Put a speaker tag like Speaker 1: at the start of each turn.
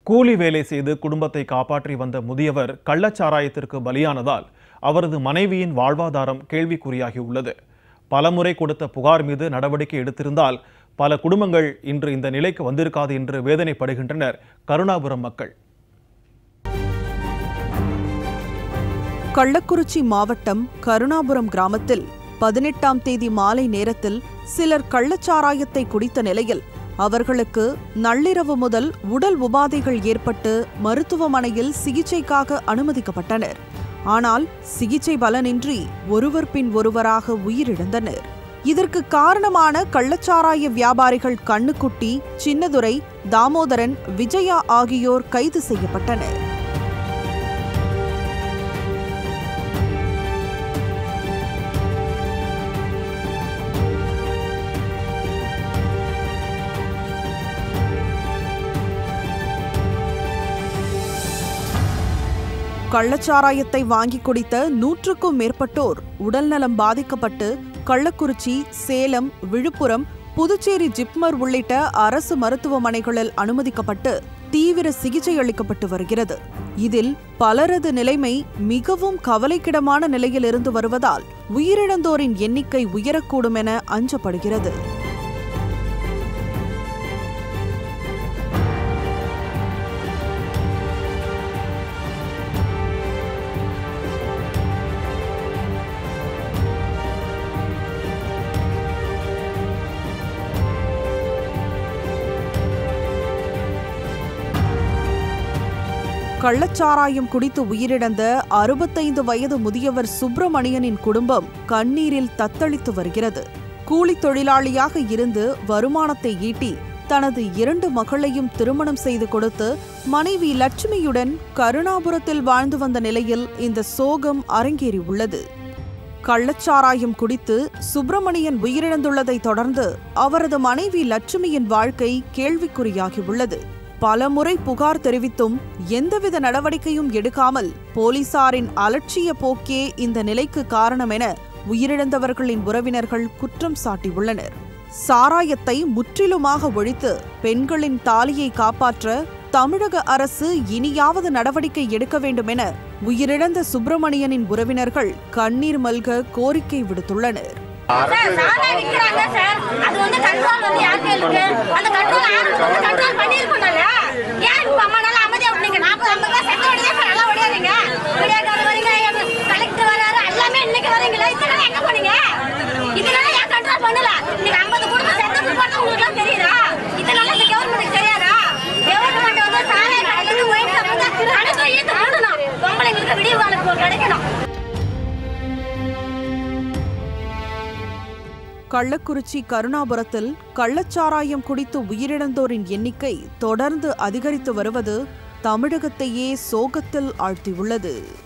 Speaker 1: கூலி வேலை செய்து குடும்பத்தை காப்பாற்றி வந்த முதியவர் கள்ளச்சாராயத்திற்கு பலியானதால் அவரது மனைவியின் வாழ்வாதாரம் கேள்விக்குறியாகியுள்ளது பலமுறை கொடுத்த புகார் மீது நடவடிக்கை எடுத்திருந்தால் பல குடும்பங்கள் இன்று இந்த நிலைக்கு வந்திருக்காது என்று வேதனைப்படுகின்றனர் கருணாபுரம் மக்கள்
Speaker 2: கள்ளக்குறிச்சி மாவட்டம் கருணாபுரம் கிராமத்தில் பதினெட்டாம் தேதி மாலை நேரத்தில் சிலர் கள்ளச்சாராயத்தை குடித்த நிலையில் அவர்களுக்கு நள்ளிரவு முதல் உடல் உபாதைகள் ஏற்பட்டு மருத்துவமனையில் சிகிச்சைக்காக அனுமதிக்கப்பட்டனர் ஆனால் சிகிச்சை பலனின்றி ஒருவர் பின் ஒருவராக உயிரிழந்தனர் இதற்கு காரணமான கள்ளச்சாராய வியாபாரிகள் கண்ணுக்குட்டி சின்னதுரை தாமோதரன் விஜயா ஆகியோர் கைது செய்யப்பட்டனர் கள்ளச்சாராயத்தை வாங்கி குடித்த நூற்றுக்கும் மேற்பட்டோர் உடல்நலம் பாதிக்கப்பட்டு கள்ளக்குறிச்சி சேலம் விழுப்புரம் புதுச்சேரி ஜிப்மர் உள்ளிட்ட அரசு மருத்துவமனைகளில் அனுமதிக்கப்பட்டு தீவிர சிகிச்சை அளிக்கப்பட்டு வருகிறது இதில் பலரது நிலைமை மிகவும் கவலைக்கிடமான நிலையில் இருந்து வருவதால் உயிரிழந்தோரின் எண்ணிக்கை உயரக்கூடும் என அஞ்சப்படுகிறது கள்ளச்சாராயம் குடித்து உயிரிழந்த அறுபத்தைந்து வயது முதியவர் சுப்பிரமணியனின் குடும்பம் கண்ணீரில் தத்தளித்து வருகிறது கூலித் தொழிலாளியாக இருந்து வருமானத்தை ஈட்டி தனது இரண்டு மகளையும் திருமணம் செய்து கொடுத்து மனைவி லட்சுமியுடன் கருணாபுரத்தில் வாழ்ந்து வந்த நிலையில் இந்த சோகம் அரங்கேறியுள்ளது கள்ளச்சாராயம் குடித்து சுப்பிரமணியன் உயிரிழந்துள்ளதை தொடர்ந்து அவரது மனைவி லட்சுமியின் வாழ்க்கை கேள்விக்குறியாகியுள்ளது பலமுறை புகார் தெரிவித்தும் எந்தவித நடவடிக்கையும் எடுக்காமல் போலீசாரின் அலட்சிய போக்கே இந்த நிலைக்கு காரணம் என உயிரிழந்தவர்களின் உறவினர்கள் குற்றம் சாட்டியுள்ளனர் சாராயத்தை முற்றிலுமாக ஒழித்து பெண்களின் தாலியை காப்பாற்ற தமிழக அரசு இனியாவது நடவடிக்கை எடுக்க வேண்டும் என உயிரிழந்த சுப்பிரமணியனின் உறவினர்கள் கண்ணீர் மல்க கோரிக்கை விடுத்துள்ளனர்
Speaker 3: சார் சாராயம் விக்கிறாங்க சார் அது வந்து கண்ட்ரோல் வந்து யார் கையில இருக்கு அந்த கண்ட்ரோல் யாருக்கு வந்து கண்ட்ரோல் பண்ணிருக்கணும்ல ஏன் இப்ப அம்மா நாள் அமைதியா விட்டீங்க நாற்பது ஐம்பது ரூபாய் செத்த வழியா சார் நல்லா ஓடியாதீங்க விடியாக்கார வரீங்க கலெக்டர் வராரு எல்லாமே இன்னைக்கு வரீங்களா இதெல்லாம் எங்க போனீங்க இதனால ஏன் கண்ட்ரோல் பண்ணல நீங்க ஐம்பது குடும்பம் செத்து பார்த்தா உங்களுக்கு தெரியுதா இதனால இந்த கவர்மெண்ட்டுக்கு தெரியாதா கவர்மெண்ட் வந்து சாராய கடையில ஒயின் ஷாப் வந்து கணக்கு ஈத்து மூடணும் பொம்பளைங்களுக்கு விடிவு காலம் கிடைக்கணும்
Speaker 2: கள்ளக்குறிச்சி கருணாபுரத்தில் கள்ளச்சாராயம் குடித்து உயிரிழந்தோரின் எண்ணிக்கை தொடர்ந்து அதிகரித்து வருவது தமிழகத்தையே சோகத்தில் ஆழ்த்தியுள்ளது